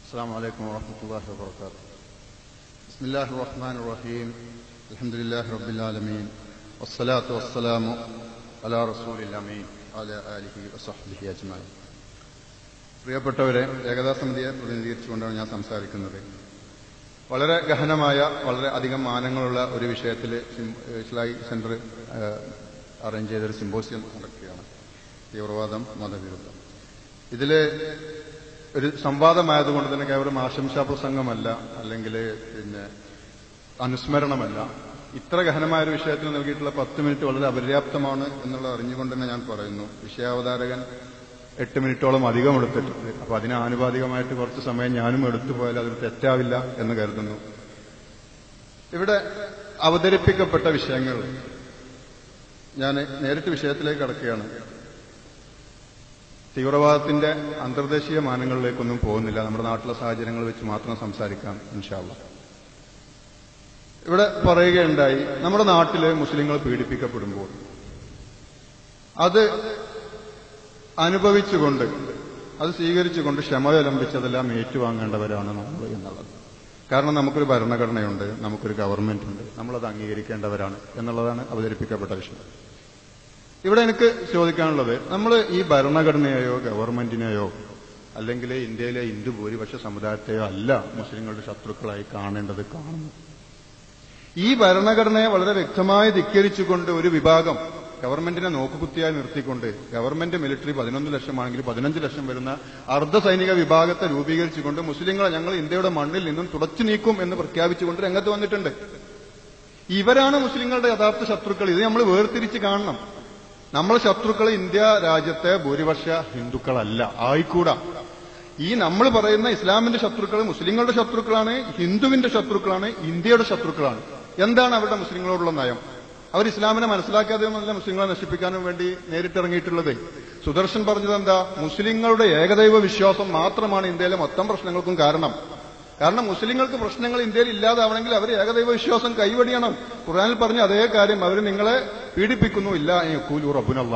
السلام عليكم ورحمة الله وبركاته بسم الله الرحمن الرحيم الحمد لله رب العالمين والصلاة والسلام على رسول الأمين على آله وصحبه أجمعين പ്രിയപ്പെട്ടവരെ ഏകതാ സമിതിയെ പ്രതിനിധീകരിച്ചുകൊണ്ടാണ് ഞാൻ സംസാരിക്കുന്നത് വളരെ ഗഹനമായ വളരെ അധികം മാനങ്ങളുള്ള ഒരു വിഷയത്തിൽ ഇസ്ലായി സെന്റർ അറേഞ്ച് ചെയ്തൊരു സിമ്പോസിയം നടക്കുകയാണ് തീവ്രവാദം മതവിരുദ്ധം ഇതിൽ ഒരു സംവാദമായതുകൊണ്ട് തന്നെ കേവലം ആശംസാ പ്രസംഗമല്ല അല്ലെങ്കിൽ പിന്നെ അനുസ്മരണമല്ല ഇത്ര ഗഹനമായ ഒരു വിഷയത്തിൽ നൽകിയിട്ടുള്ള പത്ത് മിനിറ്റ് വളരെ അപര്യാപ്തമാണ് എന്നുള്ളത് അറിഞ്ഞുകൊണ്ട് തന്നെ ഞാൻ പറയുന്നു വിഷയാവതാരകൻ എട്ട് മിനിറ്റോളം അധികം എടുത്തിട്ടുണ്ട് അപ്പൊ അതിന് ആനുപാതികമായിട്ട് കുറച്ച് സമയം ഞാനും എടുത്തു പോയാൽ അതൊരു തെറ്റാവില്ല എന്ന് കരുതുന്നു ഇവിടെ അവതരിപ്പിക്കപ്പെട്ട വിഷയങ്ങൾ ഞാൻ നേരിട്ട് വിഷയത്തിലേക്ക് കടക്കുകയാണ് തീവ്രവാദത്തിന്റെ അന്തർദേശീയ മാനങ്ങളിലേക്കൊന്നും പോകുന്നില്ല നമ്മുടെ നാട്ടിലെ സാഹചര്യങ്ങൾ വെച്ച് മാത്രം സംസാരിക്കാം ഇൻഷാല്ല ഇവിടെ പറയുകയുണ്ടായി നമ്മുടെ നാട്ടില് മുസ്ലിങ്ങൾ പീഡിപ്പിക്കപ്പെടുമ്പോൾ അത് അനുഭവിച്ചുകൊണ്ട് അത് സ്വീകരിച്ചുകൊണ്ട് ക്ഷമവലംബിച്ചതെല്ലാം ഏറ്റുവാങ്ങേണ്ടവരാണ് നമ്മൾ എന്നുള്ളത് കാരണം നമുക്കൊരു ഭരണഘടനയുണ്ട് നമുക്കൊരു ഗവൺമെന്റ് ഉണ്ട് നമ്മളത് അംഗീകരിക്കേണ്ടവരാണ് എന്നുള്ളതാണ് അവതരിപ്പിക്കപ്പെട്ട വിഷയം ഇവിടെ എനിക്ക് ചോദിക്കാനുള്ളത് നമ്മൾ ഈ ഭരണഘടനയെയോ ഗവൺമെന്റിനെയോ അല്ലെങ്കിൽ ഇന്ത്യയിലെ ഹിന്ദു ഭൂരിപക്ഷ സമുദായത്തെയോ അല്ല മുസ്ലിങ്ങളുടെ ശത്രുക്കളായി കാണേണ്ടത് കാണുന്നു ഈ ഭരണഘടനയെ വളരെ വ്യക്തമായി ധിക്കരിച്ചുകൊണ്ട് ഒരു വിഭാഗം ഗവൺമെന്റിനെ നോക്കുകുത്തിയായി നിർത്തിക്കൊണ്ട് ഗവൺമെന്റ് മിലിറ്ററി പതിനൊന്ന് ലക്ഷമാണെങ്കിൽ പതിനഞ്ച് ലക്ഷം വരുന്ന അർദ്ധ സൈനിക വിഭാഗത്തെ രൂപീകരിച്ചുകൊണ്ട് മുസ്ലിങ്ങളെ ഞങ്ങൾ ഇന്ത്യയുടെ മണ്ണിൽ നിന്നും തുടച്ചു നീക്കും എന്ന് പ്രഖ്യാപിച്ചുകൊണ്ട് രംഗത്ത് വന്നിട്ടുണ്ട് ഇവരാണ് മുസ്ലിങ്ങളുടെ യഥാർത്ഥ ശത്രുക്കൾ ഇത് നമ്മൾ വേർതിരിച്ച് കാണണം നമ്മൾ ശത്രുക്കൾ ഇന്ത്യ രാജ്യത്തെ ഭൂരിപക്ഷ ഹിന്ദുക്കളല്ല ആയിക്കൂടാ ഈ നമ്മൾ പറയുന്ന ഇസ്ലാമിന്റെ ശത്രുക്കൾ മുസ്ലിങ്ങളുടെ ശത്രുക്കളാണ് ഹിന്ദുവിന്റെ ശത്രുക്കളാണ് ഇന്ത്യയുടെ ശത്രുക്കളാണ് എന്താണ് അവരുടെ മുസ്ലിങ്ങളോടുള്ള നയം അവർ ഇസ്ലാമിനെ മനസ്സിലാക്കാതെയൊന്നുമല്ല മുസ്ലിങ്ങളെ നശിപ്പിക്കാനും വേണ്ടി നേരിട്ടിറങ്ങിയിട്ടുള്ളത് സുദർശൻ പറഞ്ഞത് എന്താ മുസ്ലിങ്ങളുടെ ഏകദൈവ വിശ്വാസം മാത്രമാണ് ഇന്ത്യയിലെ മൊത്തം പ്രശ്നങ്ങൾക്കും കാരണം കാരണം മുസ്ലിങ്ങൾക്ക് പ്രശ്നങ്ങൾ ഇന്ത്യയിൽ ഇല്ലാതാവണമെങ്കിൽ അവർ ഏകദൈവ വിശ്വാസം കൈവടിയണം ഖുറാനിൽ പറഞ്ഞ അതേ കാര്യം അവർ നിങ്ങളെ പീഡിപ്പിക്കുന്നു ഇല്ല കൂലു റബുനല്ല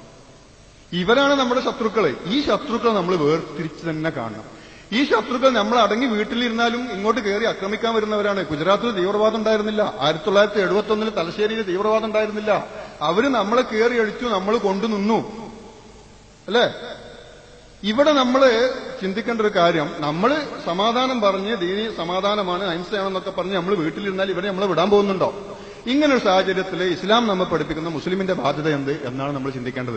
ഇവരാണ് നമ്മുടെ ശത്രുക്കള് ഈ ശത്രുക്കളെ നമ്മൾ വേർതിരിച്ച് തന്നെ കാണണം ഈ ശത്രുക്കൾ നമ്മൾ അടങ്ങി വീട്ടിലിരുന്നാലും ഇങ്ങോട്ട് കയറി ആക്രമിക്കാൻ വരുന്നവരാണ് ഗുജറാത്തിൽ തീവ്രവാദം ഉണ്ടായിരുന്നില്ല ആയിരത്തി തൊള്ളായിരത്തി എഴുപത്തി ഒന്നിൽ തലശ്ശേരിയിൽ തീവ്രവാദം ഉണ്ടായിരുന്നില്ല അവര് നമ്മളെ കയറി അടിച്ചു നമ്മൾ കൊണ്ടുനിന്നു അല്ലേ ഇവിടെ നമ്മൾ ചിന്തിക്കേണ്ട ഒരു കാര്യം നമ്മൾ സമാധാനം പറഞ്ഞ് ദീനി സമാധാനമാണ് അഹിംസയാണെന്നൊക്കെ പറഞ്ഞ് നമ്മൾ വീട്ടിലിരുന്നാൽ ഇവരെ നമ്മളെ വിടാൻ പോകുന്നുണ്ടോ ഇങ്ങനെ ഒരു സാഹചര്യത്തിൽ ഇസ്ലാം നമ്മൾ പഠിപ്പിക്കുന്ന മുസ്ലിമിന്റെ ബാധ്യത എന്ത് എന്നാണ് നമ്മൾ ചിന്തിക്കേണ്ടത്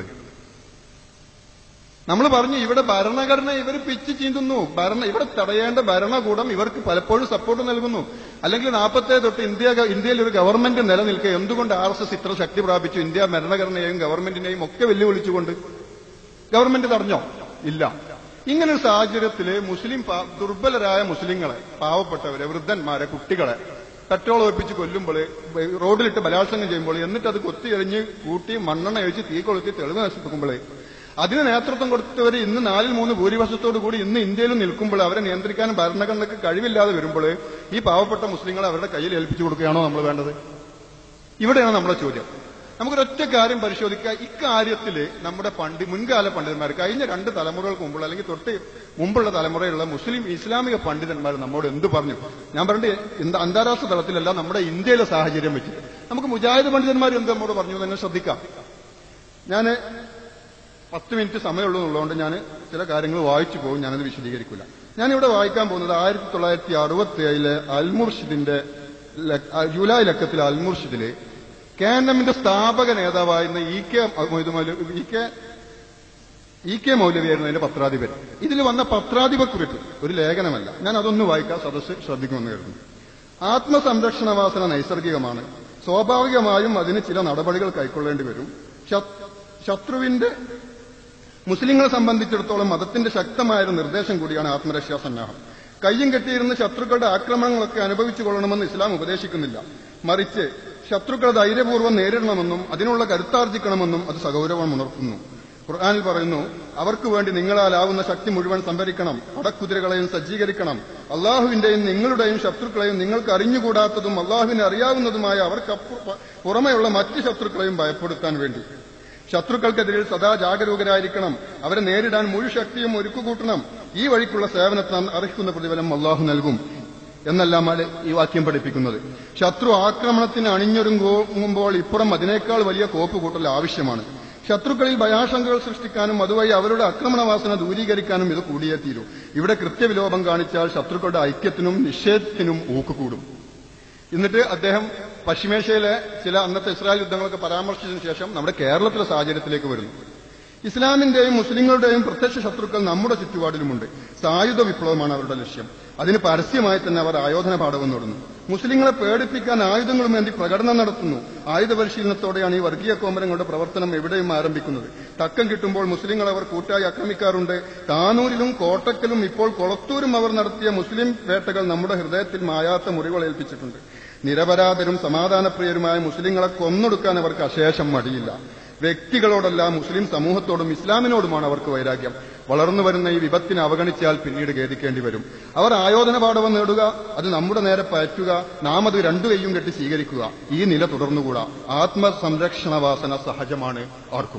നമ്മൾ പറഞ്ഞു ഇവിടെ ഭരണഘടന ഇവർ പിച്ച് ചീന്തുന്നു ഭരണ ഇവിടെ തടയേണ്ട ഭരണകൂടം ഇവർക്ക് പലപ്പോഴും സപ്പോർട്ട് നൽകുന്നു അല്ലെങ്കിൽ നാൽപ്പത്തേ തൊട്ട് ഇന്ത്യ ഇന്ത്യയിൽ ഒരു ഗവൺമെന്റ് നിലനിൽക്കുക എന്തുകൊണ്ട് ആർ എസ് എസ് ഇത്ര ശക്തി പ്രാപിച്ചു ഇന്ത്യ ഭരണഘടനയെയും ഗവൺമെന്റിനെയും ഒക്കെ വെല്ലുവിളിച്ചുകൊണ്ട് ഗവൺമെന്റ് തടഞ്ഞോ ഇല്ല ഇങ്ങനെ ഒരു സാഹചര്യത്തിൽ മുസ്ലിം ദുർബലരായ മുസ്ലിങ്ങളെ പാവപ്പെട്ടവരെ വൃദ്ധന്മാരെ കുട്ടികളെ പെട്രോൾ ഒഴിപ്പിച്ച് കൊല്ലുമ്പോൾ റോഡിലിട്ട് ബലാത്സംഗം ചെയ്യുമ്പോൾ എന്നിട്ട് അത് കൊത്തി എറിഞ്ഞ് കൂട്ടി മണ്ണെണ്ണ ഒഴിച്ച് തീ കൊളുത്തി തെളിവ് നശിപ്പിക്കുമ്പോൾ അതിന് നേതൃത്വം കൊടുത്തവർ ഇന്ന് നാലിൽ മൂന്ന് ഭൂരിപക്ഷത്തോടു കൂടി ഇന്ന് ഇന്ത്യയിൽ നിൽക്കുമ്പോൾ അവരെ നിയന്ത്രിക്കാനും ഭരണഘടനയ്ക്ക് കഴിവില്ലാതെ വരുമ്പോൾ ഈ പാവപ്പെട്ട മുസ്ലിങ്ങളെ അവരുടെ കയ്യിൽ ഏൽപ്പിച്ചു കൊടുക്കുകയാണോ നമ്മൾ വേണ്ടത് ഇവിടെയാണ് നമ്മുടെ ചോദ്യം നമുക്കൊരൊറ്റ കാര്യം പരിശോധിക്കുക ഇക്കാര്യത്തിൽ നമ്മുടെ പണ്ഡി മുൻകാല പണ്ഡിതന്മാർ കഴിഞ്ഞ രണ്ട് തലമുറകൾക്ക് മുമ്പുള്ള അല്ലെങ്കിൽ തൊട്ട് മുമ്പുള്ള തലമുറയിലുള്ള മുസ്ലിം ഇസ്ലാമിക പണ്ഡിതന്മാർ നമ്മോട് എന്ത് പറഞ്ഞു ഞാൻ പറഞ്ഞിട്ട് അന്താരാഷ്ട്ര തലത്തിലല്ല നമ്മുടെ ഇന്ത്യയിലെ സാഹചര്യം വെച്ചിട്ട് നമുക്ക് മുജാഹിദ് പണ്ഡിതന്മാർ എന്ത് നമ്മോട് പറഞ്ഞു തന്നെ ശ്രദ്ധിക്കാം ഞാൻ പത്ത് മിനിറ്റ് സമയമുള്ളതുള്ളതുകൊണ്ട് ഞാൻ ചില കാര്യങ്ങൾ വായിച്ചു പോകും ഞാനത് വിശദീകരിക്കില്ല ഞാനിവിടെ വായിക്കാൻ പോകുന്നത് ആയിരത്തി തൊള്ളായിരത്തി അറുപത്തി ഏഴിലെ അൽമുർഷിദിന്റെ ജൂലൈ ലക്കത്തിലെ അൽമുർഷിദില് കെ എൻ എമ്മിന്റെ സ്ഥാപക നേതാവായിരുന്ന E K E K E K മൗലവിയായിരുന്നു അതിന്റെ പത്രാധിപൻ ഇതിൽ വന്ന പത്രാധിപക്കുറിപ്പ് ഒരു ലേഖനമല്ല ഞാൻ അതൊന്ന് വായിക്കാൻ സദസ്സ് ശ്രദ്ധിക്കുമെന്ന് കരുതുന്നു ആത്മസംരക്ഷണ വാസന നൈസർഗികമാണ് സ്വാഭാവികമായും അതിന് ചില നടപടികൾ കൈക്കൊള്ളേണ്ടി വരും ശത്രുവിന്റെ മുസ്ലിങ്ങളെ സംബന്ധിച്ചിടത്തോളം മതത്തിന്റെ ശക്തമായ ഒരു നിർദ്ദേശം കൂടിയാണ് ആത്മരക്ഷാ സന്നാഹം കയ്യും കെട്ടിയിരുന്ന ശത്രുക്കളുടെ ആക്രമണങ്ങളൊക്കെ അനുഭവിച്ചു കൊള്ളണമെന്ന് ഇസ്ലാം ഉപദേശിക്കുന്നില്ല മറിച്ച് ശത്രുക്കളെ ധൈര്യപൂർവ്വം നേരിടണമെന്നും അതിനുള്ള കരുത്താർജിക്കണമെന്നും അത് സഗൗരവം ഉണർത്തുന്നു ഖുർആാനിൽ പറയുന്നു അവർക്ക് വേണ്ടി നിങ്ങളാലാവുന്ന ശക്തി മുഴുവൻ സംഭരിക്കണം പടക്കുതിരകളെയും സജ്ജീകരിക്കണം അള്ളാഹുവിന്റെയും നിങ്ങളുടെയും ശത്രുക്കളെയും നിങ്ങൾക്ക് അറിഞ്ഞുകൂടാത്തതും അള്ളാഹുവിനെ അറിയാവുന്നതുമായ അവർക്ക് പുറമെയുള്ള മറ്റ് ശത്രുക്കളെയും ഭയപ്പെടുത്താൻ വേണ്ടി ശത്രുക്കൾക്കെതിരെ സദാ ജാഗരൂകരായിരിക്കണം അവരെ നേരിടാൻ മുഴു ശക്തിയും ഒരുക്കുകൂട്ടണം ഈ വഴിക്കുള്ള സേവനത്തിന് അർഹിക്കുന്ന പ്രതിഫലം അള്ളാഹു നൽകും എന്നെല്ലാമാണ് ഈ വാക്യം പഠിപ്പിക്കുന്നത് ശത്രു ആക്രമണത്തിന് അണിഞ്ഞൊരുങ്ങുമ്പോൾ ഇപ്പുറം അതിനേക്കാൾ വലിയ കോപ്പ് കൂട്ടൽ ആവശ്യമാണ് ശത്രുക്കളിൽ ഭയാശങ്കകൾ സൃഷ്ടിക്കാനും അതുവഴി അവരുടെ ആക്രമണവാസന ദൂരീകരിക്കാനും ഇത് കൂടിയേ തീരൂ ഇവിടെ കൃത്യവിലോപം കാണിച്ചാൽ ശത്രുക്കളുടെ ഐക്യത്തിനും നിഷേധത്തിനും ഊക്കുകൂടും എന്നിട്ട് അദ്ദേഹം പശ്ചിമേഷ്യയിലെ ചില അന്നത്തെ ഇസ്രായേൽ യുദ്ധങ്ങളൊക്കെ പരാമർശിച്ചതിനു ശേഷം നമ്മുടെ കേരളത്തിലെ സാഹചര്യത്തിലേക്ക് വരുന്നു ഇസ്ലാമിന്റെയും മുസ്ലിങ്ങളുടെയും പ്രത്യക്ഷ ശത്രുക്കൾ നമ്മുടെ ചുറ്റുപാടിലുമുണ്ട് സായുധ വിപ്ലവമാണ് അവരുടെ ലക്ഷ്യം അതിന് പരസ്യമായി തന്നെ അവർ ആയോധന പാഠവും നടന്നു മുസ്ലിങ്ങളെ പേടിപ്പിക്കാൻ ആയുധങ്ങളും വേണ്ടി പ്രകടനം നടത്തുന്നു ആയുധ പരിശീലനത്തോടെയാണ് ഈ വർഗീയ കോമരങ്ങളുടെ പ്രവർത്തനം എവിടെയും ആരംഭിക്കുന്നത് തക്കം കിട്ടുമ്പോൾ മുസ്ലിങ്ങൾ അവർ കൂട്ടായി ആക്രമിക്കാറുണ്ട് താനൂരിലും കോട്ടക്കലും ഇപ്പോൾ കൊളത്തൂരും അവർ നടത്തിയ മുസ്ലിം വേട്ടകൾ നമ്മുടെ ഹൃദയത്തിൽ മായാത്ത മുറികൾ ഏൽപ്പിച്ചിട്ടുണ്ട് നിരപരാധരും സമാധാനപ്രിയരുമായ മുസ്ലിങ്ങളെ കൊന്നൊടുക്കാൻ അവർക്ക് അശേഷം മടിയില്ല വ്യക്തികളോടല്ല മുസ്ലിം സമൂഹത്തോടും ഇസ്ലാമിനോടുമാണ് അവർക്ക് വൈരാഗ്യം വളർന്നു വരുന്ന ഈ വിപത്തിനെ അവഗണിച്ചാൽ പിന്നീട് ഖേദിക്കേണ്ടി വരും അവർ ആയോധന പാഠവം നേടുക അത് നമ്മുടെ നേരെ പയറ്റുക നാം അത് രണ്ടു കൈയും കെട്ടി സ്വീകരിക്കുക ഈ നില തുടർന്നുകൂടാ ആത്മസംരക്ഷണ വാസന സഹജമാണ് ആർക്കും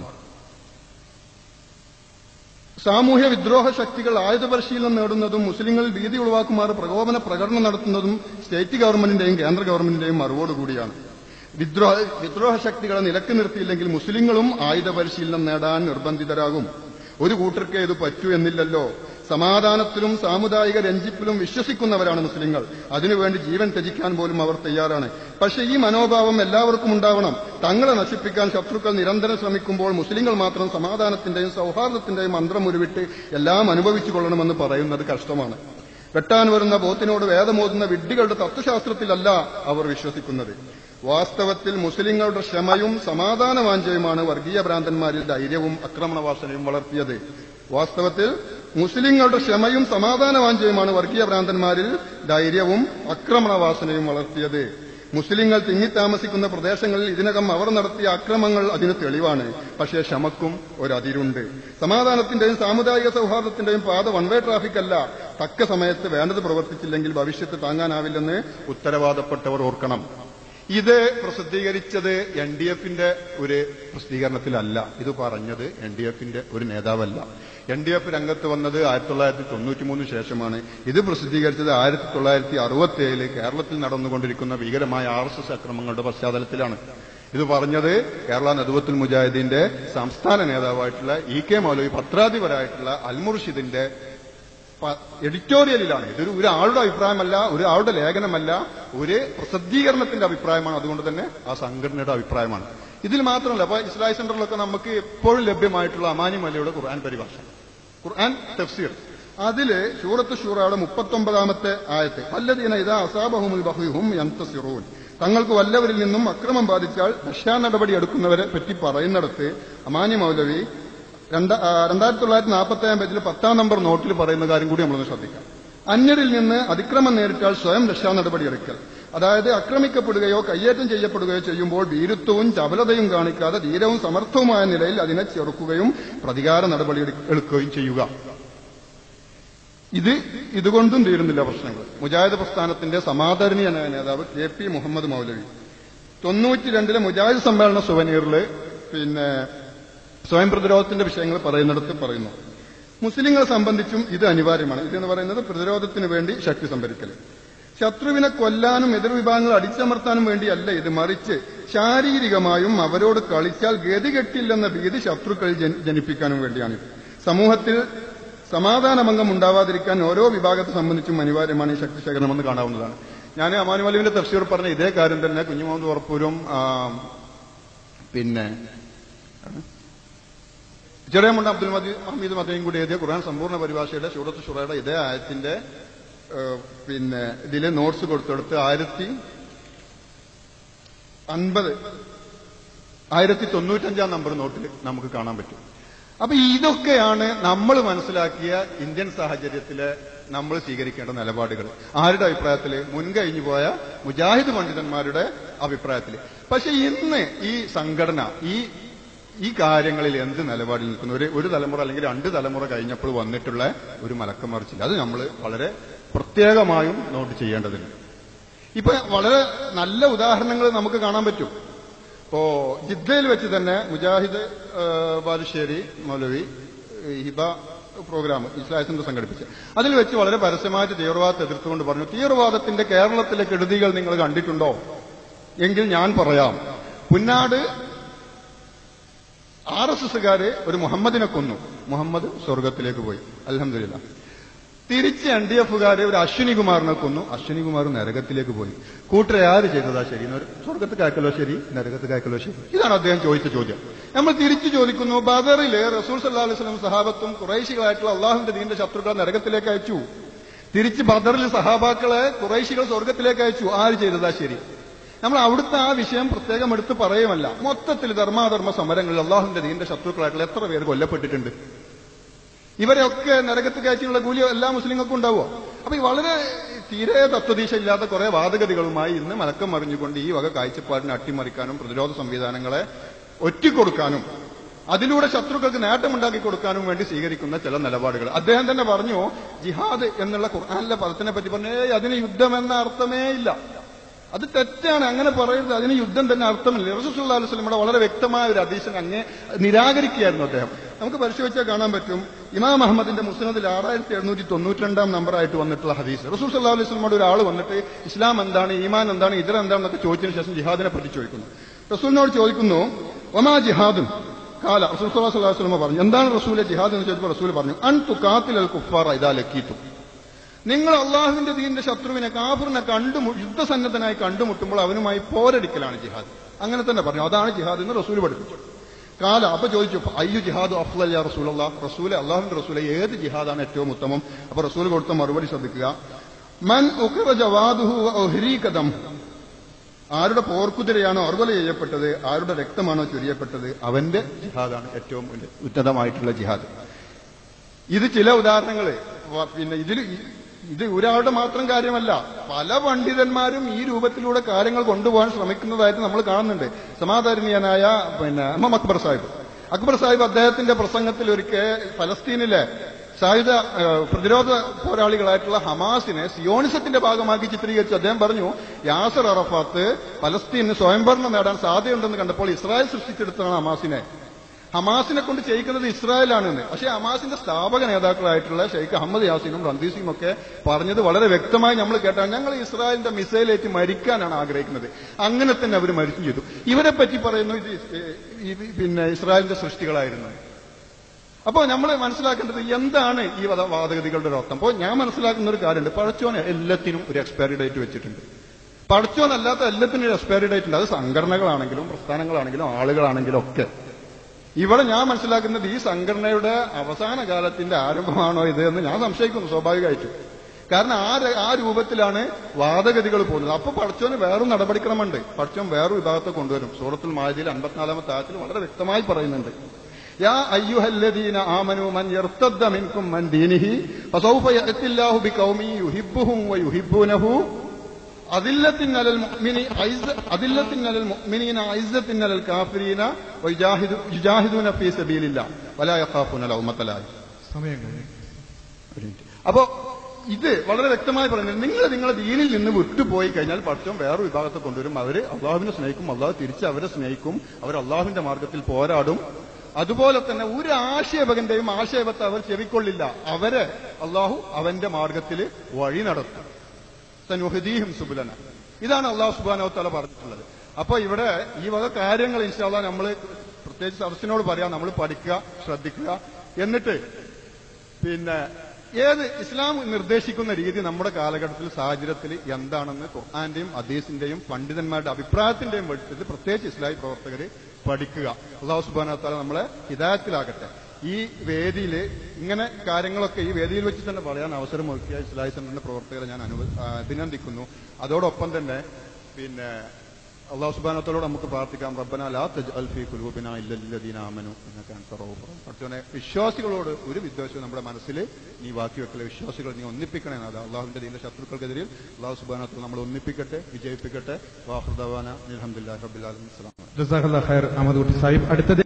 സാമൂഹ്യ വിദ്രോഹ ശക്തികൾ ആയുധ പരിശീലനം നേടുന്നതും മുസ്ലിങ്ങളിൽ ഭീതി ഉളവാക്കുമാർ പ്രകോപന പ്രകടനം നടത്തുന്നതും സ്റ്റേറ്റ് ഗവൺമെന്റിന്റെയും കേന്ദ്ര ഗവൺമെന്റിന്റെയും മറുവോടുകൂടിയാണ് വിദ്രോഹ വിദ്രോഹ ശക്തികളെ നിലക്ക് നിർത്തിയില്ലെങ്കിൽ മുസ്ലിങ്ങളും ആയുധ പരിശീലനം നേടാൻ നിർബന്ധിതരാകും ഒരു കൂട്ടർക്ക് ഇത് പറ്റൂ എന്നില്ലല്ലോ സമാധാനത്തിലും സാമുദായിക രഞ്ജിപ്പിലും വിശ്വസിക്കുന്നവരാണ് മുസ്ലിങ്ങൾ അതിനുവേണ്ടി ജീവൻ ത്യജിക്കാൻ പോലും അവർ തയ്യാറാണ് പക്ഷെ ഈ മനോഭാവം എല്ലാവർക്കും ഉണ്ടാവണം തങ്ങളെ നശിപ്പിക്കാൻ ശത്രുക്കൾ നിരന്തരം ശ്രമിക്കുമ്പോൾ മുസ്ലിങ്ങൾ മാത്രം സമാധാനത്തിന്റെയും സൗഹാർദ്ദത്തിന്റെയും മന്ത്രം ഉരുവിട്ട് എല്ലാം അനുഭവിച്ചു കൊള്ളണമെന്ന് പറയുന്നത് കഷ്ടമാണ് വെട്ടാൻ വരുന്ന ബോത്തിനോട് വേദമോതുന്ന വിഡ്ഢികളുടെ തത്വശാസ്ത്രത്തിലല്ല അവർ വിശ്വസിക്കുന്നത് വാസ്തവത്തിൽ മുസ്ലിങ്ങളുടെ ക്ഷമയും സമാധാനവാഞ്ചയുമാണ് വർഗീയ ഭ്രാന്തന്മാരിൽ ധൈര്യവും ആക്രമണവാസനയും വളർത്തിയത് വാസ്തവത്തിൽ മുസ്ലിങ്ങളുടെ ക്ഷമയും സമാധാനവാഞ്ചയുമാണ് വർഗീയ ഭ്രാന്തന്മാരിൽ ധൈര്യവും ആക്രമണവാസനയും വളർത്തിയത് മുസ്ലിങ്ങൾ തിങ്ങിത്താമസിക്കുന്ന പ്രദേശങ്ങളിൽ ഇതിനകം അവർ നടത്തിയ അക്രമങ്ങൾ അതിന് തെളിവാണ് പക്ഷേ ക്ഷമക്കും ഒരതിരുണ്ട് സമാധാനത്തിന്റെയും സാമുദായിക സൗഹാർദ്ദത്തിന്റെയും പാത വൺവേ ട്രാഫിക് അല്ല തക്ക സമയത്ത് വേണ്ടത് പ്രവർത്തിച്ചില്ലെങ്കിൽ ഭവിഷ്യത്ത് താങ്ങാനാവില്ലെന്ന് ഉത്തരവാദപ്പെട്ടവർ ഓർക്കണം ഇത് പ്രസിദ്ധീകരിച്ചത് എൻ ഡി എഫിന്റെ ഒരു പ്രസിദ്ധീകരണത്തിലല്ല ഇത് പറഞ്ഞത് എൻ ഡി എഫിന്റെ ഒരു നേതാവല്ല എൻ ഡി എഫ് രംഗത്ത് വന്നത് ആയിരത്തി തൊള്ളായിരത്തി തൊണ്ണൂറ്റി മൂന്ന് ശേഷമാണ് ഇത് പ്രസിദ്ധീകരിച്ചത് ആയിരത്തി തൊള്ളായിരത്തി അറുപത്തി ഏഴില് കേരളത്തിൽ നടന്നുകൊണ്ടിരിക്കുന്ന ഭീകരമായ ആർ എസ് എസ് അക്രമങ്ങളുടെ പശ്ചാത്തലത്തിലാണ് ഇത് പറഞ്ഞത് കേരള നദുവത്തുൽ മുജാഹിദീന്റെ സംസ്ഥാന നേതാവായിട്ടുള്ള ഇ കെ മൗലവി പത്രാധിപരായിട്ടുള്ള അൽമുർഷിദിന്റെ പ- എഡിറ്റോറിയലിലാണ് ഇതൊരു ഒരാളുടെ അഭിപ്രായമല്ല ഒരാളുടെ ലേഖനമല്ല ഒരു പ്രസിദ്ധീകരണത്തിന്റെ അഭിപ്രായമാണ് അതുകൊണ്ട് തന്നെ ആ സംഘടനയുടെ അഭിപ്രായമാണ് ഇതിൽ മാത്രമല്ല അപ്പൊ ഇസ്ലാഹി സെന്ററിലൊക്കെ നമുക്ക് എപ്പോഴും ലഭ്യമായിട്ടുള്ള അമാനി മലയുടെ ഖുർആൻ പരിഭാഷ ഖുർആൻ തഫ്സീർ അതില് സൂറത്ത് ഷൂറയുടെ മുപ്പത്തൊമ്പതാമത്തെ ആയത്ത് വല്ലതീന ഇതാ അസാബഹുമുൽ ബഹുഹും യന്തസിറൂൻ തങ്ങൾക്ക് വല്ലവരിൽ നിന്നും അക്രമം ബാധിച്ചാൽ രക്ഷാ നടപടി എടുക്കുന്നവരെ പറ്റി പറയുന്നിടത്ത് അമാനി മൗലവി രണ്ട- ആ, രണ്ടായിരത്തി തൊള്ളായിരത്തി നാൽപ്പത്തി ഏഴാം പേജിൽ പത്താം നമ്പർ നോട്ടിൽ പറയുന്ന കാര്യം കൂടി നമ്മളൊന്ന് ശ്രദ്ധിക്കാം അന്യരിൽ നിന്ന് അതിക്രമം നേരിട്ടാൽ സ്വയം രക്ഷാ നടപടിയെടുക്കൽ അതായത് ആക്രമിക്കപ്പെടുകയോ കയ്യേറ്റം ചെയ്യപ്പെടുകയോ ചെയ്യുമ്പോൾ ഭീരുത്വവും ചപലതയും കാണിക്കാതെ ധീരവും സമർത്ഥവുമായ നിലയിൽ അതിനെ ചെറുക്കുകയും പ്രതികാര നടപടി എടുക്കുകയും ചെയ്യുക ഇത് ഇതുകൊണ്ടും തീരുന്നില്ല പ്രശ്നങ്ങൾ മുജാഹിദ് പ്രസ്ഥാനത്തിന്റെ സമാദരണീയനായ നേതാവ് കെ പി മുഹമ്മദ് മൗലവി തൊണ്ണൂറ്റി രണ്ടിലെ മുജാഹിദ് സമ്മേളന സുവനീറില് പിന്നെ സ്വയം പ്രതിരോധത്തിന്റെ വിഷയങ്ങൾ പറയുന്നിടത്ത് പറയുന്നു മുസ്ലിങ്ങളെ സംബന്ധിച്ചും ഇത് അനിവാര്യമാണ് ഇതെന്ന് പറയുന്നത് പ്രതിരോധത്തിന് വേണ്ടി ശക്തി സംഭരിക്കൽ ശത്രുവിനെ കൊല്ലാനും എതിർവിഭാഗങ്ങൾ അടിച്ചമർത്താനും വേണ്ടിയല്ല ഇത് മറിച്ച് ശാരീരികമായും അവരോട് കളിച്ചാൽ ഗതികെട്ടില്ലെന്ന ഭീതി ശത്രുക്കൾ ജനി- ജനിപ്പിക്കാനും വേണ്ടിയാണിത് സമൂഹത്തിൽ സമാധാനഭംഗം ഉണ്ടാവാതിരിക്കാൻ ഓരോ വിഭാഗത്തെ സംബന്ധിച്ചും അനിവാര്യമാണ് ഈ ശക്തി ശേഖരണമെന്ന് കാണാവുന്നതാണ് ഞാൻ അമാനുവലിന്റെ തഫ്സീർ പറഞ്ഞ ഇതേ കാര്യം തന്നെ കുഞ്ഞുമുഹമ്മദ് ഉറപ്പൂരും ആ, പിന്നെ ചെറിയ മുണ്ട അബ്ദുൽ മദി ഹമീദ് മദയും കൂടി എഴുതിയ ഖുർആൻ സമ്പൂർണ്ണ പരിഭാഷയുടെ സൂറത്ത് ഷുറയുടെ ഇതേ ആയത്തിന്റെ ഏഹ്, പിന്നെ ഇതിലെ നോട്ട്സ് കൊടുത്തെടുത്ത് ആയിരത്തി അൻപത് ആയിരത്തി തൊണ്ണൂറ്റഞ്ചാം നമ്പർ നോട്ടിൽ നമുക്ക് കാണാൻ പറ്റും അപ്പൊ ഇതൊക്കെയാണ് നമ്മൾ മനസ്സിലാക്കിയ ഇന്ത്യൻ സാഹചര്യത്തില് നമ്മൾ സ്വീകരിക്കേണ്ട നിലപാടുകൾ ആരുടെ അഭിപ്രായത്തില് മുൻകഴിഞ്ഞു പോയ മുജാഹിദ് പണ്ഡിതന്മാരുടെ അഭിപ്രായത്തില് പക്ഷെ ഇന്ന് ഈ സംഘടന ഈ ഈ കാര്യങ്ങളിൽ എന്ത് നിലപാടിൽ നിൽക്കുന്നു ഒരു ഒരു തലമുറ അല്ലെങ്കിൽ രണ്ട് തലമുറ കഴിഞ്ഞപ്പോൾ വന്നിട്ടുള്ള ഒരു മലക്കം മറിച്ചില്ല അത് നമ്മൾ വളരെ പ്രത്യേകമായും നോട്ട് ചെയ്യേണ്ടതുണ്ട് ഇപ്പൊ വളരെ നല്ല ഉദാഹരണങ്ങൾ നമുക്ക് കാണാൻ പറ്റും ഇപ്പോ ജിദ്ദയിൽ വെച്ച് തന്നെ മുജാഹിദ് ആ, ബാലുശ്ശേരി മൗലവി ഈ ഹിബ പ്രോഗ്രാം ഇസ്ലാസിന്റെ സംഘടിപ്പിച്ച് അതിൽ വെച്ച് വളരെ പരസ്യമായിട്ട് തീവ്രവാദത്തെ എതിർത്തുകൊണ്ട് പറഞ്ഞു തീവ്രവാദത്തിന്റെ കേരളത്തിലെ കെടുതികൾ നിങ്ങൾ കണ്ടിട്ടുണ്ടോ എങ്കിൽ ഞാൻ പറയാം പുന്നാട് ആർ എസ് എസുകാര് ഒരു മുഹമ്മദിനെ കൊന്നു മുഹമ്മദ് സ്വർഗത്തിലേക്ക് പോയി അലഹമില്ല തിരിച്ച് എൻ ഡി എഫുകാര് ഒരു അശ്വിനി കുമാറിനെ കൊന്നു അശ്വിനി കുമാർ നരകത്തിലേക്ക് പോയി കൂട്ടരെ ആര് ചെയ്തതാ ശരി എന്നൊരു സ്വർഗത്ത് കാക്കലോ ശരി നരകത്ത് കാക്കലോ ശരി ഇതാണ് അദ്ദേഹം ചോദിച്ച ചോദ്യം നമ്മൾ തിരിച്ചു ചോദിക്കുന്നു ബദറില് റസൂൽ സല്ലാ അലൈഹി സ്വലം സഹാബത്തും കുറേശികളായിട്ടുള്ള അള്ളാഹുവിന്റെ ദീന്റെ ശത്രുക്കളെ നരകത്തിലേക്ക് അയച്ചു തിരിച്ച് ബദറിൽ സഹാബാക്കളെ കുറേശികൾ സ്വർഗത്തിലേക്ക് അയച്ചു ആര് ചെയ്തതാ ശരി നമ്മൾ അവിടുത്തെ ആ വിഷയം പ്രത്യേകം എടുത്ത് പറയുമല്ല മൊത്തത്തിൽ ധർമാധർമ്മ സമരങ്ങളിൽ അള്ളാഹുവിന്റെ ദീന്റെ ശത്രുക്കളായിട്ടുള്ള എത്ര പേര് കൊല്ലപ്പെട്ടിട്ടുണ്ട് ഇവരെയൊക്കെ നരകത്ത് കയറ്റിയുള്ള കൂലി എല്ലാ മുസ്ലിങ്ങൾക്കും ഉണ്ടാവുക അപ്പൊ ഈ വളരെ തീരെ തത്വദീശ ഇല്ലാത്ത കുറെ വാദഗതികളുമായി ഇന്ന് മലക്കം മറിഞ്ഞുകൊണ്ട് ഈ വക കാഴ്ചപ്പാടിനെ അട്ടിമറിക്കാനും പ്രതിരോധ സംവിധാനങ്ങളെ ഒറ്റിക്കൊടുക്കാനും അതിലൂടെ ശത്രുക്കൾക്ക് നേട്ടമുണ്ടാക്കി കൊടുക്കാനും വേണ്ടി സ്വീകരിക്കുന്ന ചില നിലപാടുകൾ അദ്ദേഹം തന്നെ പറഞ്ഞു ജിഹാദ് എന്നുള്ള ഖുർആാനിലെ പദത്തിനെ പറ്റി പറഞ്ഞു "ഏയ് അതിന് യുദ്ധം എന്ന അർത്ഥമേ ഇല്ല അത് തെറ്റാണ് അങ്ങനെ പറയരുത് അതിന് യുദ്ധം തന്നെ അർത്ഥമില്ല റസൂൽ അലൈഹി സ്വലമിയുടെ വളരെ വ്യക്തമായ ഒരു അധീശൻ അങ്ങേ നിരാകരിക്കുകയായിരുന്നു അദ്ദേഹം നമുക്ക് പരിശോധിച്ചാൽ കാണാൻ പറ്റും ഇമാം അഹമ്മദിന്റെ മുസ്ലിദിൽ ആറായിരത്തി എഴുന്നൂറ്റി തൊണ്ണൂറ്റിരണ്ടാം നമ്പറായിട്ട് വന്നിട്ടുള്ള ഹദീസ് റസൂൽ സല്ലാ അലൈഹി സ്വലമോട് ഒരാൾ വന്നിട്ട് ഇസ്ലാം എന്താണ് ഈമാൻ എന്താണ് ഇതർ എന്താണെന്നൊക്കെ ചോദിച്ചതിന് ശേഷം ജിഹാദിനെ പറ്റി ചോദിക്കുന്നു റസൂലിനോട് ചോദിക്കുന്നു ഒമാ ജിഹാദും കാല റസൂൽ സല്ലാ സ്വലാഹു വസ്ലമ പറഞ്ഞു എന്താണ് റസൂലെ ജിഹാദ് എന്ന് ചോദിച്ചപ്പോൾ റസൂൽ പറഞ്ഞു അൻ തു കാത്തിൽ അൽ കുഫാർ ഇതാ ലക്കീത്തു നിങ്ങൾ അള്ളാഹുവിന്റെ ദീന്റെ ശത്രുവിനെ കാഫറിനെ കണ്ടുമു യുദ്ധസന്നദ്ധനായി കണ്ടുമുട്ടുമ്പോൾ അവനുമായി പോരടിക്കലാണ് ജിഹാദ് അങ്ങനെ തന്നെ പറഞ്ഞു അതാണ് ജിഹാദ് എന്ന് റസൂൽ പഠിപ്പിച്ചു കാല അപ്പൊ ചോദിച്ചു അയ്യു ജിഹാദ് അഫ്ലൽ യാ റസൂൽ അള്ളാഹ് റസൂലെ അള്ളാഹുവിന്റെ റസൂലെ ഏത് ജിഹാദാണ് ഏറ്റവും ഉത്തമം അപ്പൊ റസൂൽ കൊടുത്ത മറുപടി ശ്രദ്ധിക്കുക മൻ ഉഖറ ജവാദുഹു വ ഉഹ്രീകദം ആരുടെ പോർക്കുതിരയാണോ അറുകൊല ചെയ്യപ്പെട്ടത് ആരുടെ രക്തമാണോ ചൊരിയപ്പെട്ടത് അവന്റെ ജിഹാദാണ് ഏറ്റവും ഉന്നതമായിട്ടുള്ള ജിഹാദ് ഇത് ചില ഉദാഹരണങ്ങള് വ- പിന്നെ ഇതിൽ ഇത് ഒരാളുടെ മാത്രം കാര്യമല്ല പല പണ്ഡിതന്മാരും ഈ രൂപത്തിലൂടെ കാര്യങ്ങൾ കൊണ്ടുപോകാൻ ശ്രമിക്കുന്നതായിട്ട് നമ്മൾ കാണുന്നുണ്ട് സമാധാരണീയനായ പിന്നെ എം എം അക്ബർ സാഹിബ് അക്ബർ സാഹിബ് അദ്ദേഹത്തിന്റെ പ്രസംഗത്തിൽ ഒരിക്കൽ ഫലസ്തീനിലെ സായുധ ഏഹ്, പ്രതിരോധ പോരാളികളായിട്ടുള്ള ഹമാസിനെ സിയോണിസത്തിന്റെ ഭാഗമാക്കി ചിത്രീകരിച്ചു അദ്ദേഹം പറഞ്ഞു യാസർ അറഫാത്ത് പലസ്തീന് സ്വയംഭരണം നേടാൻ സാധ്യതയുണ്ടെന്ന് കണ്ടപ്പോൾ ഇസ്രായേൽ സൃഷ്ടിച്ചെടുത്തതാണ് ഹമാസിനെ ഹമാസിനെ കൊണ്ട് ചെയ്യിക്കുന്നത് ഇസ്രായേലാണെന്ന് പക്ഷേ ഹമാസിന്റെ സ്ഥാപക നേതാക്കളായിട്ടുള്ള ഷെയ്ഖ് അഹമ്മദ് യാസിനും റന്ദീസിനും ഒക്കെ പറഞ്ഞത് വളരെ വ്യക്തമായി നമ്മൾ കേട്ടാൽ ഞങ്ങൾ ഇസ്രായേലിന്റെ മിസൈലേറ്റ് മരിക്കാനാണ് ആഗ്രഹിക്കുന്നത് അങ്ങനെ തന്നെ അവർ മരിച്ചു ചെയ്തു ഇവരെ പറ്റി പറയുന്നു ഇത് ഇസ്- ഈ പിന്നെ ഇസ്രായേലിന്റെ സൃഷ്ടികളായിരുന്നു അപ്പോൾ നമ്മൾ മനസ്സിലാക്കേണ്ടത് എന്താണ് ഈ വധ- വാദഗതികളുടെ ഒരു അർത്ഥം അപ്പോൾ ഞാൻ മനസ്സിലാക്കുന്ന ഒരു കാര്യമുണ്ട് പഴച്ചോന് എല്ലാത്തിനും ഒരു എക്സ്പയറി ഡേറ്റ് വെച്ചിട്ടുണ്ട് പടച്ചോനല്ലാത്ത എല്ലാത്തിനും ഒരു എക്സ്പയറി ഡേറ്റ് ഉണ്ട് അത് സംഘടനകളാണെങ്കിലും പ്രസ്ഥാനങ്ങളാണെങ്കിലും ആളുകളാണെങ്കിലും ഒക്കെ ഇവിടെ ഞാൻ മനസ്സിലാക്കുന്നത് ഈ സംഘടനയുടെ അവസാന കാലത്തിന്റെ ആരംഭമാണോ ഇത് എന്ന് ഞാൻ സംശയിക്കുന്നു സ്വാഭാവികമായിട്ടും കാരണം ആ ര- ആ രൂപത്തിലാണ് വാദഗതികൾ പോകുന്നത് അപ്പൊ പടച്ചോന് വേറൊരു നടപടിക്രമമുണ്ട് പടച്ചോൻ വേറൊരു വിഭാഗത്തെ കൊണ്ടുവരും സൂറത്തുൽ മായതിൽ അൻപത്തിനാലാമത്തെ ആയത്തിൽ വളരെ വ്യക്തമായി പറയുന്നുണ്ട് യാ അയ്യുഹല്ലദീന ആമനു മൻ യർത്തദ്ദ മിൻകും മൻ ദീനിഹി ഫസൗഫ യഅത്തില്ലാഹു ബിഖൗമി യുഹിബ്ബുഹും വയുഹിബ്ബൂനഹു അദില്ലത്തിൻ അലൽ മുഅ്മിനി ഐസ അദില്ലത്തിൻ അലൽ മുഅ്മിനീന ഐസത്തിൻ അലൽ കാഫിരീന വയുജാഹിദു യുജാഹിദൂന ഫീ സബീലില്ലാഹ് വലാ യഖാഫൂന ലൗമത ലായിം സമയം കഴിഞ്ഞു അപ്പോ ഇത് വളരെ വ്യക്തമായി പറയുന്നത് നിങ്ങൾ നിങ്ങളുടെ ദീനിൽ നിന്ന് വിട്ടുപോയി കഴിഞ്ഞാൽ പക്ഷം വേറെ വിഭാഗത്തെ കൊണ്ടുവരും അവര് അള്ളാഹുവിനെ സ്നേഹിക്കും അള്ളാഹു തിരിച്ച് അവരെ സ്നേഹിക്കും അവർ അള്ളാഹുവിന്റെ മാർഗത്തിൽ പോരാടും അതുപോലെ തന്നെ ഒരു ആക്ഷേപകന്റെയും ആക്ഷേപത്തെ അവർ ചെവിക്കൊള്ളില്ല അവരെ അള്ളാഹു അവന്റെ മാർഗത്തിൽ വഴി നടത്തും സനുഹദീഹിം സുബുലന ഇതാണ് അള്ളാഹു സുബാനോ തല പറഞ്ഞിട്ടുള്ളത് അപ്പൊ ഇവിടെ ഈ വക കാര്യങ്ങൾ ഇൻഷാല്ല നമ്മൾ പ്രത്യേകിച്ച് സദസ്സിനോട് പറയാം നമ്മൾ പഠിക്കുക ശ്രദ്ധിക്കുക എന്നിട്ട് പിന്നെ ഏത് ഇസ്ലാം നിർദ്ദേശിക്കുന്ന രീതി നമ്മുടെ കാലഘട്ടത്തിൽ സാഹചര്യത്തിൽ എന്താണെന്ന് ഖുർആന്റെയും അദീസിന്റെയും പണ്ഡിതന്മാരുടെ അഭിപ്രായത്തിന്റെയും വെളിച്ചത്തിൽ പ്രത്യേകിച്ച് ഇസ്ലാമി പ്രവർത്തകർ പഠിക്കുക അള്ളാഹു സുബാന താല നമ്മളെ ഹിദായത്തിലാകട്ടെ ഈ വേദിയിൽ ഇങ്ങനെ കാര്യങ്ങളൊക്കെ ഈ വേദിയിൽ വെച്ച് തന്നെ പറയാൻ അവസരം ഒരുക്കിയ ഇസ്ലാഹി സെന്ററിന്റെ പ്രവർത്തകരെ ഞാൻ അനുവ- ആ, അഭിനന്ദിക്കുന്നു അതോടൊപ്പം തന്നെ പിന്നെ അള്ളാഹു സുബാനത്തോട് നമുക്ക് പ്രാർത്ഥിക്കാം റബ്ബന ലാ തജ്അൽ ഫീ ഖുലൂബിനാ ഇല്ലല്ലദീന ആമനു എന്നൊക്കെ പഠിച്ചോനെ വിശ്വാസികളോട് ഒരു വിദ്വേഷവും നമ്മുടെ മനസ്സിൽ നീ ബാക്കി വെക്കലെ വിശ്വാസികൾ നീ ഒന്നിപ്പിക്കണേ അത് അള്ളാഹുവിന്റെ ദീന്റെ ശത്രുക്കൾക്കെതിരെ അള്ളാഹു സുബാനത്തോട് നമ്മൾ ഒന്നിപ്പിക്കട്ടെ വിജയിപ്പിക്കട്ടെ വാഹുദാന അലഹമുല്ലാ റബ്ബിൽ ആലമീൻ അസ്സലാമു അലൈക്കും ജസാഖല്ലാ ഖൈർ അഹമ്മദ് കുട്ടി സാഹിബ് അടുത്തത്